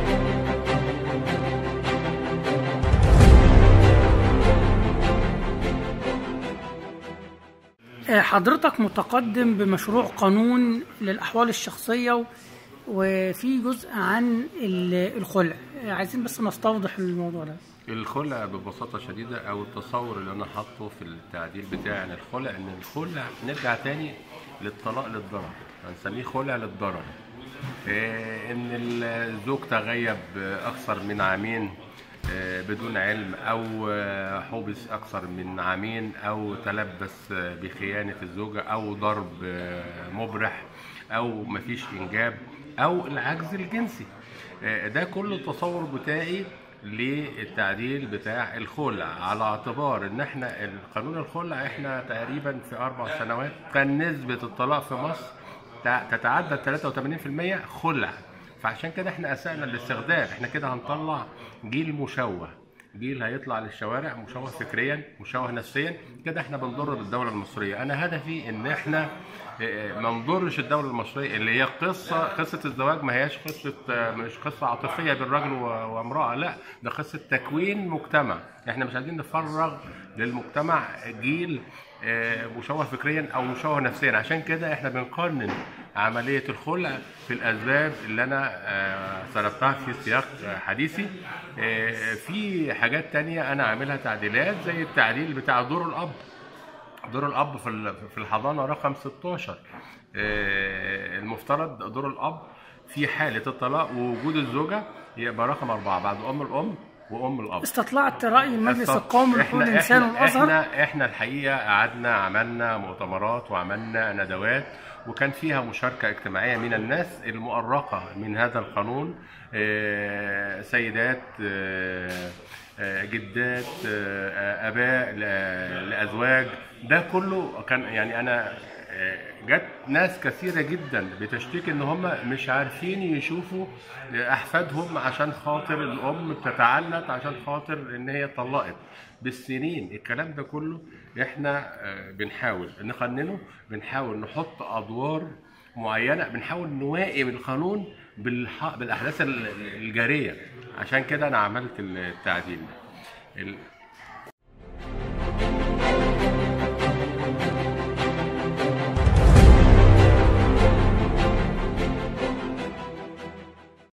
آه، حضرتك متقدم بمشروع قانون للأحوال الشخصية و- وفي جزء عن ال- الخلع آه، عايزين بس نستوضح الموضوع ده الخلع ببساطة شديدة أو التصور اللي أنا حاطه في التعديل بتاعي عن الخلع إن الخلع نرجع تاني للطلاق للضرر هنسميه خلع للضرر إيه، إن الزوج تغيب أكثر من عامين آه، بدون علم أو آه، حبس أكثر من عامين أو تلبس آه، بخيانة الزوجة أو ضرب آه، مبرح أو مفيش إنجاب أو العجز الجنسي آه، ده كل التصور بتاعي للتعديل بتاع الخلع على اعتبار ان احنا قانون الخلع احنا تقريبا في اربع سنوات كان نسبه الطلاق في مصر تع- تتعدى 83% خلع فعشان كده احنا اسأنا الاستخدام احنا كده هنطلع جيل مشوه جيل هيطلع للشوارع مشوه فكريا مشوه نفسيا كده احنا بنضر بالدوله المصريه انا هدفي ان احنا اه، ما نضرش الدوله المصريه اللي هي قصه قصه الزواج ما هياش قصه اه، مش قصه عاطفيه بين راجل و- وامراه لا ده قصه تكوين مجتمع احنا مش عايزين نفرغ للمجتمع جيل اه، مشوه فكريا او مشوه نفسيا عشان كده احنا بنقارن عمليه الخلع في الاسباب اللي انا اه، سردتها في سياق اه، حديثي اه، في حاجات تانية انا عاملها تعديلات زي التعديل بتاع دور الاب دور الاب في ال- في الحضانه رقم 16 آه، المفترض دور الاب في حاله الطلاق ووجود الزوجه يبقى رقم اربعه بعد ام الام وام الاب استطلعت رأي المجلس طب القومي لحقوق إحنا- الإنسان إحنا- والأزهر احنا احنا الحقيقه قعدنا عملنا مؤتمرات وعملنا ندوات وكان فيها مشاركه اجتماعيه من الناس المؤرقه من هذا القانون آه، سيدات آه، آه، جدات آه، اباء ل- لازواج ده كله كان يعني انا آه، جت ناس كثيرة جدا بتشتكي ان هم مش عارفين يشوفوا احفادهم عشان خاطر الام بتتعنت عشان خاطر ان هي طلقت بالسنين الكلام ده كله احنا آه، بنحاول نقننه بنحاول نحط ادوار معينة بنحاول نوائم القانون بالح... بالاحداث ال- الجارية عشان كده انا عملت التعديل ده ال-